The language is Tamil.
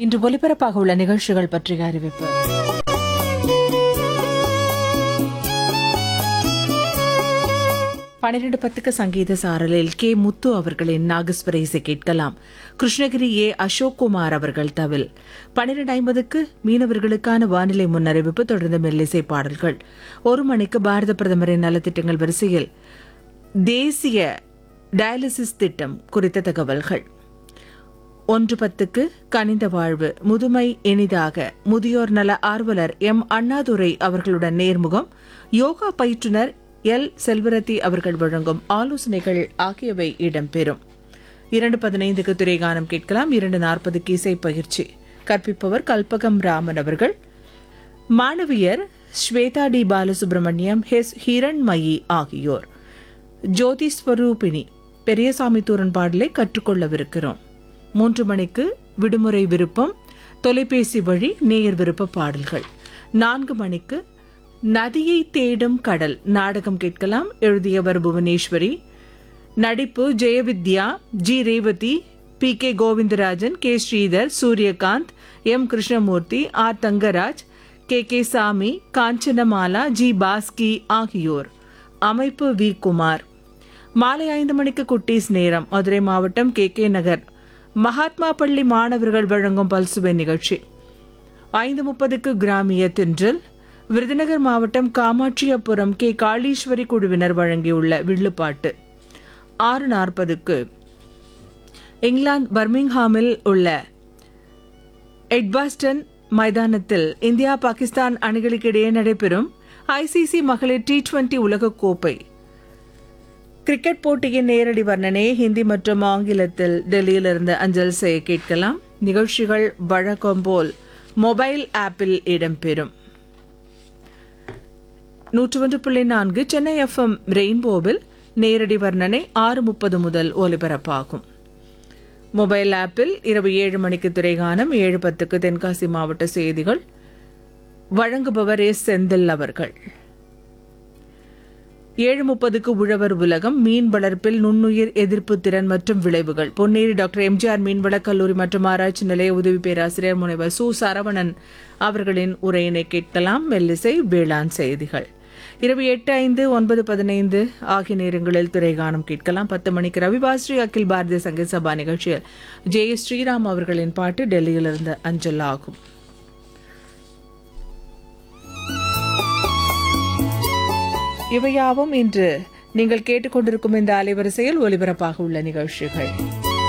இன்று ஒலிபரப்பாக உள்ள நிகழ்ச்சிகள் பற்றிய அறிவிப்பு பன்னிரண்டு பத்துக்கு சங்கீத சாரலில் கே முத்து அவர்களின் நாகஸ்வர இசை கேட்கலாம் கிருஷ்ணகிரி ஏ அசோக் குமார் அவர்கள் தவில் பன்னிரண்டு ஐம்பதுக்கு மீனவர்களுக்கான வானிலை முன்னறிவிப்பு தொடர்ந்து மெல்லிசை பாடல்கள் ஒரு மணிக்கு பாரத பிரதமரின் நலத்திட்டங்கள் வரிசையில் தேசிய டயாலிசிஸ் திட்டம் குறித்த தகவல்கள் ஒன்று பத்துக்கு கனிந்த வாழ்வு முதுமை இனிதாக முதியோர் நல ஆர்வலர் எம் அண்ணாதுரை அவர்களுடன் நேர்முகம் யோகா பயிற்றுனர் எல் செல்வரத்தி அவர்கள் வழங்கும் ஆலோசனைகள் ஆகியவை இடம்பெறும் இரண்டு பதினைந்துக்கு துறைகானம் கேட்கலாம் இரண்டு நாற்பதுக்கு இசை பயிற்சி கற்பிப்பவர் கல்பகம் ராமன் அவர்கள் மாணவியர் ஸ்வேதா டி பாலசுப்ரமணியம் ஹெஸ் ஹிரண்மயி ஆகியோர் ஜோதி ஸ்வரூபிணி பெரியசாமி தூரன் பாடலை கற்றுக்கொள்ளவிருக்கிறோம் மூன்று மணிக்கு விடுமுறை விருப்பம் தொலைபேசி வழி நேயர் விருப்ப பாடல்கள் நான்கு மணிக்கு நதியை தேடும் கடல் நாடகம் கேட்கலாம் எழுதியவர் புவனேஸ்வரி நடிப்பு Jayavidya G Revathi P K Govindarajan K Sridhar Suryakanth M Krishnamurthy R Thangaraj K K Sami Kanchanamala G Bhaski ஆகியோர் அமைப்பு வி குமார் மாலை ஐந்து மணிக்கு குட்டீஸ் நேரம் மதுரை மாவட்டம் கே கே நகர் மகாத்மா பள்ளி மாணவர்கள் வழங்கும் பல்சுவை நிகழ்ச்சி ஐந்து முப்பதுக்கு கிராமிய தென்றல் விருதுநகர் மாவட்டம் காமாட்சியபுரம் கே காளீஸ்வரி குழுவினர் வழங்கியுள்ள வில்லுப்பாட்டு ஆறு நாற்பதுக்கு இங்கிலாந்து பர்மிங்ஹாமில் உள்ள எட்பாஸ்டன் மைதானத்தில் இந்தியா பாகிஸ்தான் அணிகளுக்கிடையே நடைபெறும் ஐசிசி மகளிர் டி டுவெண்டி உலகக்கோப்பை கிரிக்கெட் போட்டியின் நேரடி வர்ணனை ஹிந்தி மற்றும் ஆங்கிலத்தில் டெல்லியிலிருந்து அஞ்சல் செய்ய கேட்கலாம் நிகழ்ச்சிகள் வழக்கம் போல் மொபைல் ஆப்பில் இடம்பெறும் நூற்று ஒன்று புள்ளி நான்கு சென்னை எஃப்எம் ரெயின்போவில் நேரடி வர்ணனை ஆறு முப்பது முதல் ஒலிபரப்பாகும் மொபைல் ஆப்பில் இரவு ஏழு மணிக்கு திரைகானம் ஏழு பத்துக்கு தென்காசி மாவட்ட செய்திகள் வழங்குபவர் எஸ் செந்தில் அவர்கள் ஏழு முப்பதுக்கு உழவர் உலகம் மீன் வளர்ப்பில் நுண்ணுயிர் எதிர்ப்பு திறன் மற்றும் விளைவுகள் பொன்னேரி டாக்டர் எம்ஜிஆர் மீன்வளக் கல்லூரி மற்றும் ஆராய்ச்சி நிலைய உதவி பேராசிரியர் முனைவர் சு சரவணன் அவர்களின் உரையினை கேட்கலாம் மெல்லிசை வேளாண் செய்திகள் இரவு எட்டு ஐந்து ஒன்பது பதினைந்து ஆகிய நேரங்களில் திரைகானம் கேட்கலாம் பத்து மணிக்கு ரவிபாஸ்ரீ அகில் பாரதிய சங்கீத சபா நிகழ்ச்சியில் ஜே எஸ் ஸ்ரீராம் அவர்களின் பாட்டு டெல்லியிலிருந்து அஞ்சல் ஆகும் இவையாவும் இன்று நீங்கள் கேட்டுக்கொண்டிருக்கும் இந்த அலைவரிசையில் ஒலிபரப்பாக உள்ள நிகழ்ச்சிகள்